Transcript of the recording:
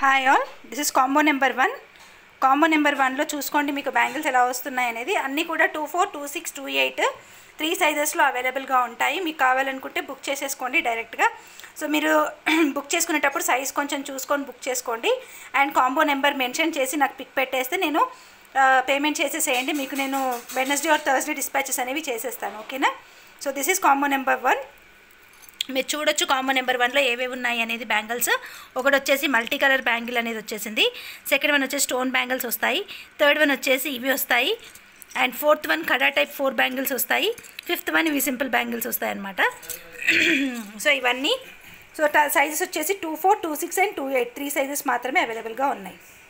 hi all this is combo number one combo number వన్లో చూసుకోండి మీకు బ్యాంగిల్స్ ఎలా వస్తున్నాయి అనేది అన్నీ కూడా two four two six two eight three సైజెస్లో అవైలబుల్గా ఉంటాయి మీకు కావాలనుకుంటే బుక్ చేసేసుకోండి డైరెక్ట్గా సో మీరు బుక్ చేసుకునేటప్పుడు సైజ్ కొంచెం చూసుకొని బుక్ చేసుకోండి అండ్ కాంబో నెంబర్ మెన్షన్ చేసి నాకు పిక్ పెట్టేస్తే నేను పేమెంట్ చేసేసేయండి మీకు నేను వెనస్డే ఆర్ థర్స్డే డిస్పాచెస్ అనేవి చేసేస్తాను ఓకేనా so this is combo number one మీరు చూడొచ్చు కాంబో నెంబర్ వన్లో ఏవేవి ఉన్నాయి అనేది బ్యాంగిల్స్ ఒకటి వచ్చేసి మల్టీ కలర్ బ్యాంగిల్ అనేది వచ్చేసింది సెకండ్ వన్ వచ్చేసి స్టోన్ బ్యాంగిల్స్ వస్తాయి థర్డ్ వన్ వచ్చేసి ఇవి వస్తాయి అండ్ ఫోర్త్ వన్ కడా టైప్ ఫోర్ బ్యాంగిల్స్ వస్తాయి ఫిఫ్త్ వన్ ఇవి సింపుల్ బ్యాంగిల్స్ వస్తాయి అనమాట సో ఇవన్నీ సో సైజెస్ వచ్చేసి two four two six and two eight three sizes మాత్రమే అవైలబుల్గా ఉన్నాయి